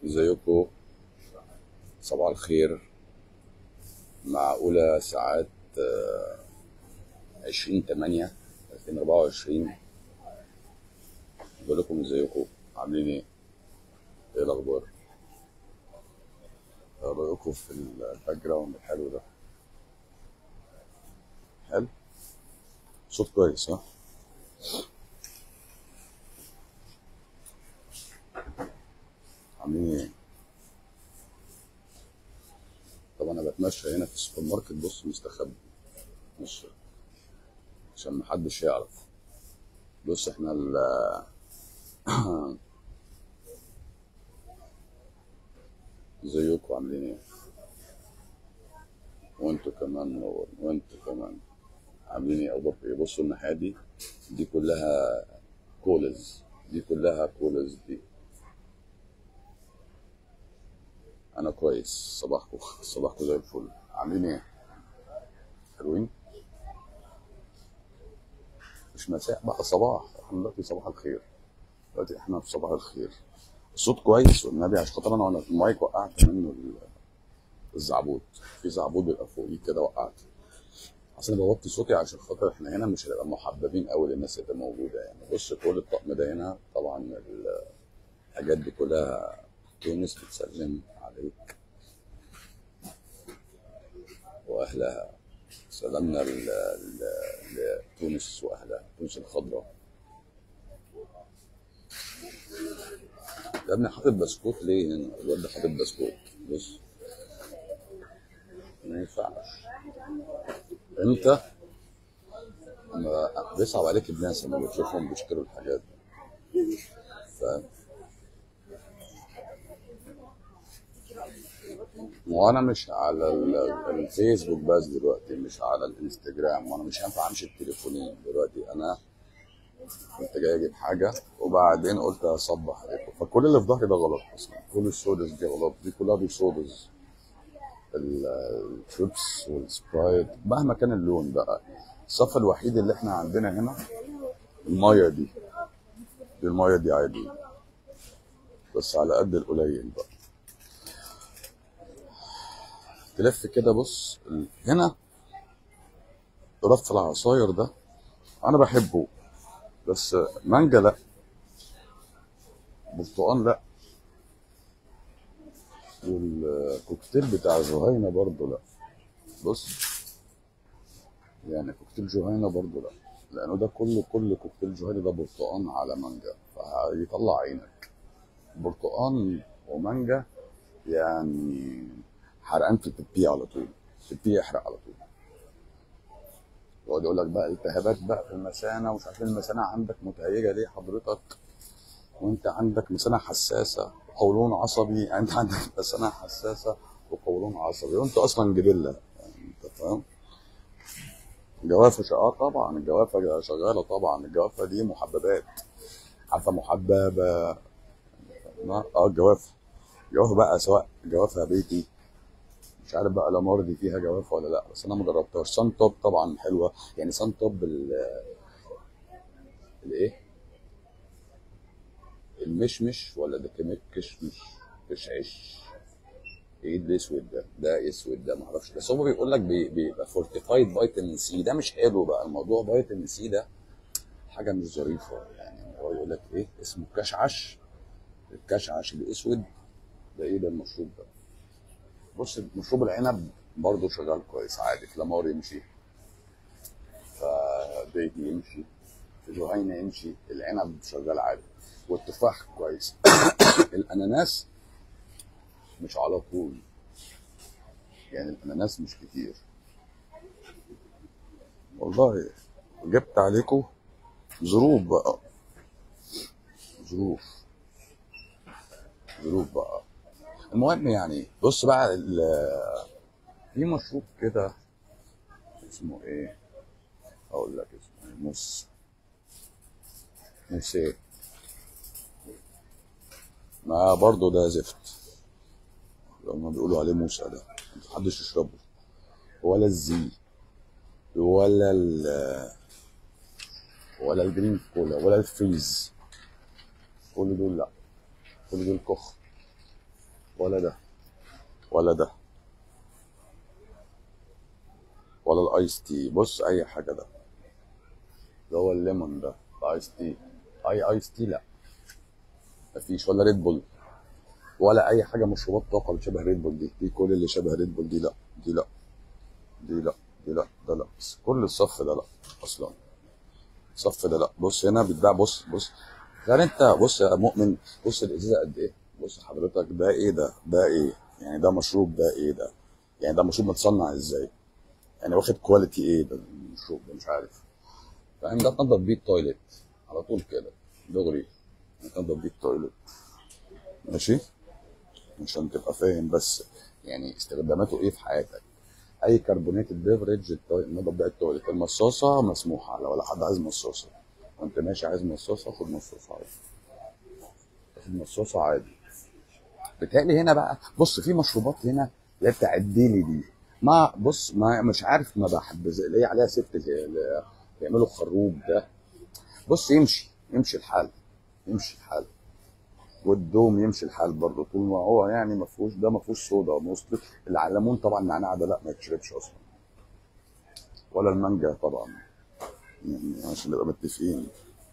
ازيكم صباح الخير مع أولى ساعات عشرين تمانية ألفين أربعة وعشرين بقول لكم ازيكم عاملين ايه؟ ايه الأخبار؟ ايه رأيكم في الباك جراوند الحلو ده؟ حلو؟ صوت كويس ها؟ عاملين ايه؟ طب انا بتمشى هنا في السوبر ماركت بص مستخبي مش عشان محدش يعرف بص احنا ال ازيكم عاملين ايه وانتوا كمان منور وانتوا كمان عاملين ايه اخباركم ايه بصوا الناحيه دي دي كلها كولز دي كلها كولز دي انا كويس صباحكم صباحكم زي الفل عاملين ايه حلوين مش مساء بقى صباح احنا دلوقتي صباح الخير دلوقتي احنا في صباح الخير الصوت كويس والنبي عشان خاطر انا وانا في المايك وقعت منه ال- الزعبوط في زعبوط بيبقى فوقيه كده وقعت اصل انا بوطي صوتي عشان خاطر احنا هنا مش هنبقى محببين قوي للناس اللي موجوده يعني بص كل الطقم ده هنا طبعا ال- الحاجات دي كلها تونس بتسلم عليك واهلها سلامنا ل- ل- لتونس واهلها تونس الخضراء يا ابني حاطط بسكوت ليه هنا الواد ده حاطط بسكوت بص ما ينفعش انت ما بيصعب عليك الناس لما بتشوفهم بيشتروا الحاجات دي فاهم وانا مش على ال- الفيسبوك بس دلوقتي مش على الانستجرام وانا مش هينفع امشي التليفونين دلوقتي انا كنت جاي اجيب حاجه وبعدين قلت اصبح عليكم فكل اللي في ظهري ده غلط اصلا كل السودز دي غلط دي كلها دي سودز ال- الشيبس والسبرايت مهما كان اللون بقى الصف الوحيد اللي احنا عندنا هنا الميه دي دي الميه دي عادي بس على قد القليل بقى تلف كده بص ال- هنا رف العصاير ده انا بحبه بس مانجا لا برتقال لا والكوكتيل بتاع جهينة برضه لا بص يعني كوكتيل جهينة برضه لا لانه ده كله كل كوكتيل جهينة ده برتقال على مانجا فهيطلع عينك برتقال ومانجا يعني حرقان في البيبي على طول البيبي يحرق على طول يقعد يقول لك بقى التهابات بقى في المثانه ومش عارف إيه المثانه عندك متهيجه ليه حضرتك وانت عندك مثانه حساسه وقولون عصبي يعني انت عندك مثانه حساسه وقولون عصبي وانت اصلا جبله يعني انت فاهم جوافه ش- اه طبعا الجوافه شغاله طبعا الجوافه دي محببات عارفه محببه ما- اه الجوافه جوافه بقى سواء جوافه بيتي مش عارف بقى الامار دي فيها جوافه ولا لا بس انا ما جربتهاش سان توب طبعا حلوه يعني سان توب ال- الايه المشمش ولا ده كمكش مش مش عيش ايه الاسود ده ده اسود ده معرفش بس هو بيقول لك بي- بيبقى فورتيفايد فيتامين سي ده مش حلو بقى الموضوع فيتامين سي ده حاجه مش ظريفه يعني هو يقول لك ايه اسمه كشعش الكشعش الاسود ده ايه ده المشروب ده بص مشروب العنب برضه شغال كويس عادي فلامار يمشي فبيتي يمشي جهينة يمشي العنب شغال عادي والتفاح كويس الاناناس مش على طول يعني الاناناس مش كتير والله جبت عليكم ظروف بقى ظروف ظروف بقى المهم يعني بص بقى ال- في مشروب كده اسمه ايه اقول لك اسمه ايه موس موس ايه ما برضه ده زفت لما بيقولوا عليه موسى ده محدش يشربه ولا الزي ولا ال ولا الجرين كولا ولا الفريز كل دول لا كل دول كخ ولا ده ولا ده ولا الايس تي بص اي حاجه ده اللي هو الليمون ده الايس تي اي ايس تي لا مفيش ولا ريد بول ولا اي حاجه مشروبات طاقه اللي شبه ريد بول دي دي كل اللي شبه ريد بول دي لا دي لا دي لا دي لا ده لا بس كل الصف ده لا اصلا الصف ده لا بص هنا بيتباع بص بص غير انت بص يا مؤمن بص الازازه قد ايه بص حضرتك ده ايه ده ده ايه يعني ده مشروب ده ايه ده يعني ده مشروب متصنع ازاي يعني واخد كواليتي ايه ده المشروب ده مش عارف فاهم ده تنضف بيه التويليت على طول كده دغري تنضف بيه التويليت ماشي عشان تبقى فاهم بس يعني استخداماته ايه في حياتك اي كربونيتد بيفرج نضف بيها التويليت المصاصه مسموحه لو حد عايز مصاصه وانت ماشي عايز مصاصه خد مصاصه عادي خد مصاصه عادي بتهيألي هنا بقى بص في مشروبات هنا اللي هي بتاعت ديلي دي ما بص ما مش عارف ما بحب زي- اللي هي عليها سيفت اللي اللي بيعملوا خروب ده بص يمشي يمشي الحال يمشي الحال والدوم يمشي الحال برضه طول ما هو يعني ما فيهوش ده ما فيهوش صودا وصلت العلمون طبعا النعناع ده لا ما يتشربش اصلا ولا المانجا طبعا يعني عشان نبقى متفقين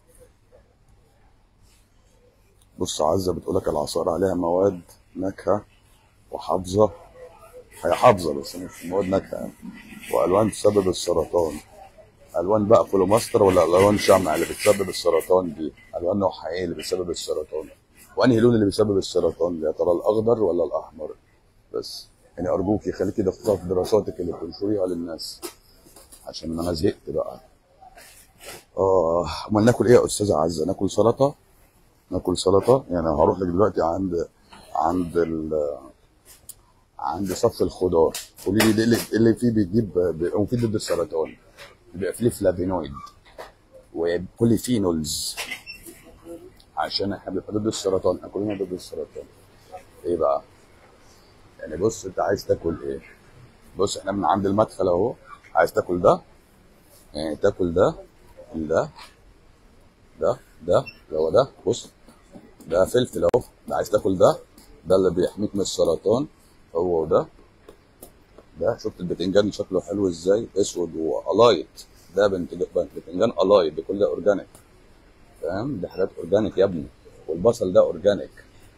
بص عزة بتقولك العصائر عليها مواد نكهة وحافظة هي حافظة بس مش مواد نكهة يعني. وألوان تسبب السرطان ألوان بقى فلوماستر ولا ألوان شمع اللي بتسبب السرطان دي ألوان نوعها إيه اللي بتسبب السرطان وأنهي لون اللي بيسبب السرطان يا ترى الأخضر ولا الأحمر بس يعني أرجوكي خليكي دقيقة في دراساتك اللي بتنشريها للناس عشان أنا زهقت بقى آه أمال ناكل إيه يا أستاذة عزة ناكل سلطة ناكل سلطه يعني هروح لك دلوقتي عند عند ال عند صف الخضار قولي لي ده اللي اللي فيه بيجيب بيبقى مفيد ضد السرطان بيبقى فيه فلافينويد وبوليفينولز عشان احنا بيبقى ضد السرطان احنا كلنا ضد السرطان ايه بقى يعني بص انت عايز تاكل ايه بص احنا من عند المدخل اهو عايز تاكل ده يعني تاكل ده ده ده ده اللي هو ده بص ده فلفل اهو ده عايز تاكل ده ده اللي بيحميك من السرطان هو ده ده شفت البتنجان شكله حلو ازاي اسود والايت ده بنت- بتنجان الايت ده كل ده اورجانيك فاهم دي حاجات اورجانيك يا ابني والبصل ده اورجانيك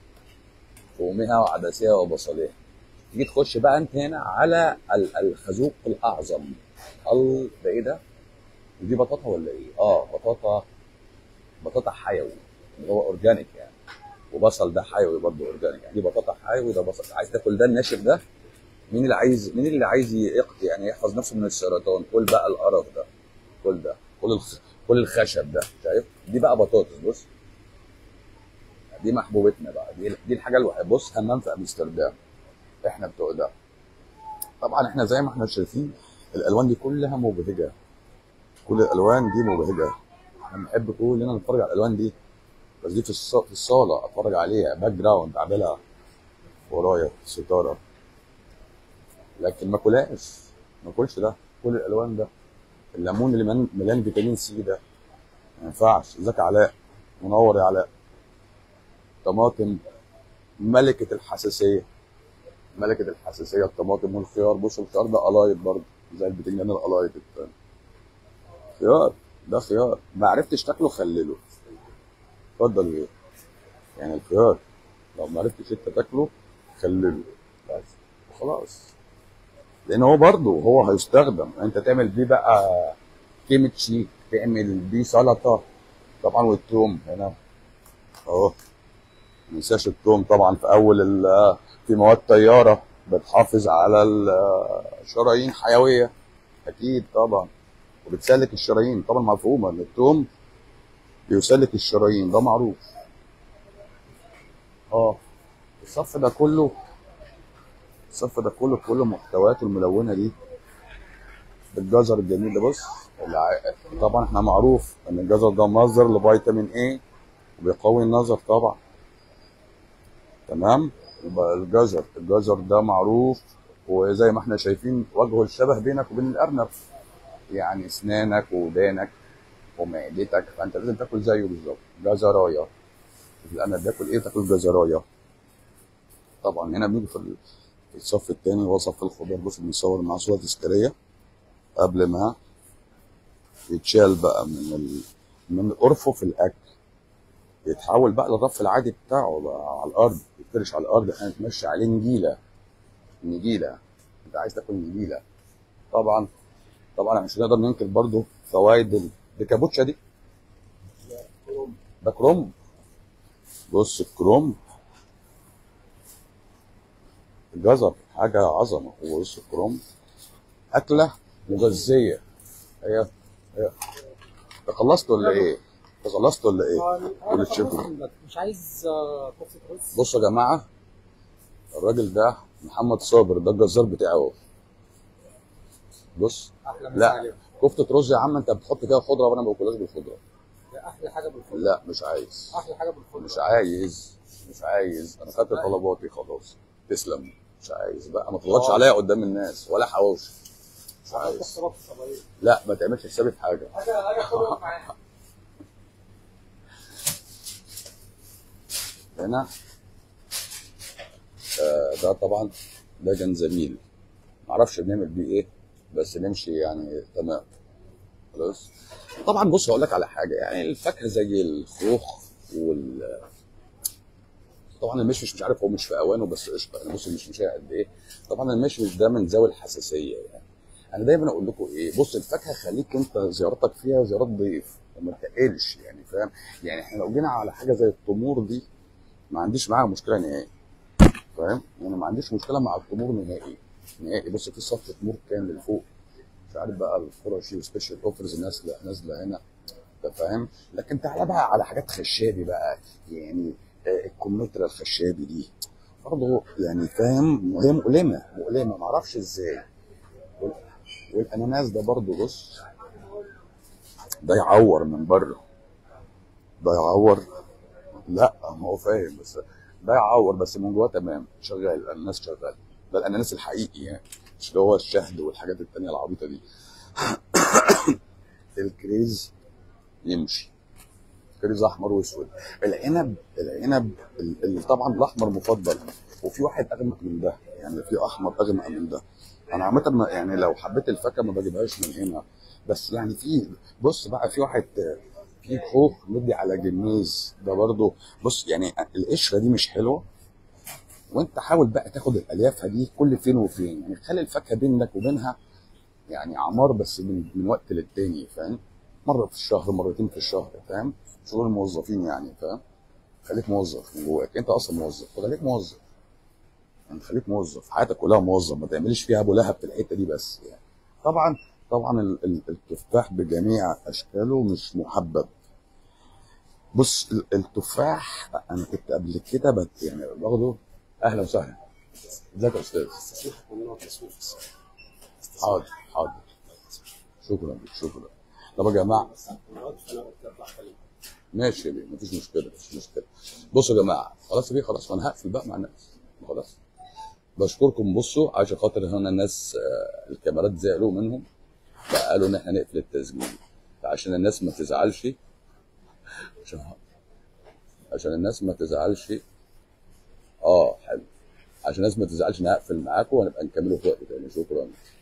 فومها وعدسها وبصلها تيجي تخش بقى انت هنا على ال- الخازوق الاعظم ال ده ايه ده؟ ودي بطاطا ولا ايه؟ اه بطاطا بطاطا حيوي اللي هو اورجانيك يعني وبصل ده حيوي برضه اورجانيك يعني دي بطاطا حيوي ده بصل عايز تاكل ده الناشف ده مين اللي عايز مين اللي عايز يقضي يعني يحفظ نفسه من السرطان كل بقى القرف ده كل ده كل الخ... كل الخشب ده شايف دي بقى بطاطس بص دي محبوبتنا بقى دي, دي الحاجه الوحيده بص همام في امستردام احنا بتوع ده طبعا احنا زي ما احنا شايفين الالوان دي كلها مبهجه كل الالوان دي مبهجه احنا بنحب كلنا نتفرج على الالوان دي بس دي في الص... في الصاله اتفرج عليها باك جراوند اعملها ورايا ستاره لكن ما كلهاش ما اكلش ده كل الالوان ده الليمون اللي مليان- مليان فيتامين سي ده ما ينفعش ازيك يا علاء منور يا علاء طماطم ملكة الحساسية ملكة الحساسية الطماطم والخيار بص الخيار ده قلايط برضه زي البتنجان القلايط التاني خيار ده خيار ما عرفتش تاكله خلله اتفضل ايه يعني الخيار لو ما عرفتش انت تاكله خلله بس وخلاص لان هو برضه هو هيستخدم انت تعمل بيه بقى كيميتشي تعمل بيه سلطه طبعا والثوم هنا اهو ما ننساش الثوم طبعا في اول ال- في مواد طياره بتحافظ على الشرايين حيويه اكيد طبعا وبتسلك الشرايين طبعا مفهومه ان الثوم بيسلك الشرايين ده معروف اه الصف ده كله الصف ده كله كله محتوياته الملونه دي بالجزر الجميل ده بص الع- طبعا احنا معروف ان الجزر ده مصدر لفيتامين ايه وبيقوي النظر طبعا تمام يبقى الجزر الجزر ده معروف وزي ما احنا شايفين وجهه الشبه بينك وبين الارنب يعني اسنانك ودانك ومعدتك فانت لازم تاكل زيه بالظبط جزرايه الارنب بياكل ايه تاكل جزرايه طبعا هنا بنيجي في ال- في الصف الثاني هو صف الخضار بص بنصور معاه صوره تذكاريه قبل ما يتشال بقى من ال... من قرفه في الاكل يتحول بقى للرف العادي بتاعه بقى على الارض يتفرش على الارض احنا نتمشى عليه نجيله نجيله انت عايز تاكل نجيله طبعا طبعا مش هنقدر ننكر برضو فوائد ال- الكابوتشا دي ده كرومب بص الكرومب الجزر حاجه عظمه وبص الكرومب اكله مغذيه هي هي انت خلصت ولا ايه؟ انت خلصت ولا ايه؟ قول الشيف مش عايز آه، كفتة رز بصوا يا جماعه الراجل ده محمد صابر ده الجزار بتاعه بص احلى مسا لا عليهم كفته رز يا عم انت بتحط فيها خضره وانا ما باكلهاش بالخضره ده احلى حاجه بالفل لا مش عايز احلى حاجه بالفل مش عايز مش عايز انا خدت طلباتي خلاص تسلم مش عايز بقى ما تغلطش آه. عليا قدام الناس ولا حواوشي مش عايز عايز رز صغير لا ما تعملش حسابي في حاجه حاجه حاجه خضره معايا هنا آه ده طبعا ده جنزبيل معرفش بنعمل بيه ايه بس نمشي يعني تمام خلاص طبعا بص هقول لك على حاجه يعني الفاكهه زي الخوخ وال طبعا المشمش مش عارف هو مش في اوانه بس قشطه انا بص المشمشيه قد ايه طبعا المشمش ده من ذوي الحساسيه يعني انا دايما اقول لكم ايه بص الفاكهه خليك انت زيارتك فيها زيارات ضيف وما تقلش يعني فاهم يعني احنا لو جينا على حاجه زي التمور دي ما عنديش معاها مشكله نهائي فاهم يعني ما عنديش مشكله مع التمور نهائي نهائي بص في صف تمور كان لفوق مش عارف بقى الفرشي وسبيشال اوفرز نازله نازله هنا انت فاهم لكن تعالى بقى على حاجات خشابي بقى يعني آه، الكمثرى الخشابي دي برضه يعني فاهم وهي مؤلمه مؤلمه ما اعرفش ازاي وال- والاناناس ده برضه بص ده يعور من بره ده يعور لا ما هو فاهم بس ده يعور بس من جواه تمام شغال الاناناس شغال ده الاناناس الحقيقي يعني مش اللي هو الشهد والحاجات التانية العبيطه دي الكريز يمشي كريز احمر واسود العنب العنب ال- ال- طبعا الاحمر مفضل وفي واحد اغمق من ده يعني في احمر اغمق من ده انا عامه ما- يعني لو حبيت الفاكهه ما بجيبهاش من هنا بس يعني في بص بقى في واحد آه، في خوخ مدي على جميز ده برضو بص يعني القشره دي مش حلوه وانت حاول بقى تاخد الاليافه دي كل فين وفين يعني خلي الفاكهه بينك وبينها يعني عمار بس من, من وقت للتاني فاهم مره في الشهر مرتين في الشهر فاهم شغل الموظفين يعني فاهم خليك موظف من جواك انت اصلا موظف فخليك موظف يعني خليك موظف حياتك كلها موظف ما تعملش فيها ابو لهب في الحته دي بس يعني طبعا طبعا ال- ال- التفاح بجميع اشكاله مش محبب بص ال- التفاح انا كنت قبل كده بت يعني باخده اهلا وسهلا ازيك يا استاذ تسويق ممنوع تسويق حاضر حاضر شكرا شكرا طب يا جماعه ماشي يا بيه مفيش مشكله مفيش مشكله بصوا يا جماعه خلاص يا بيه خلاص وانا هقفل بقى مع الناس خلاص بشكركم بصوا عشان خاطر هنا الناس آه، الكاميرات زعلوا منهم فقالوا ان احنا نقفل التسجيل عشان الناس ما تزعلش عشان عشان الناس ما تزعلش اه حلو عشان الناس ما تزعلش انا هقفل معاكم وهنبقى نكمله في وقت تاني شكرا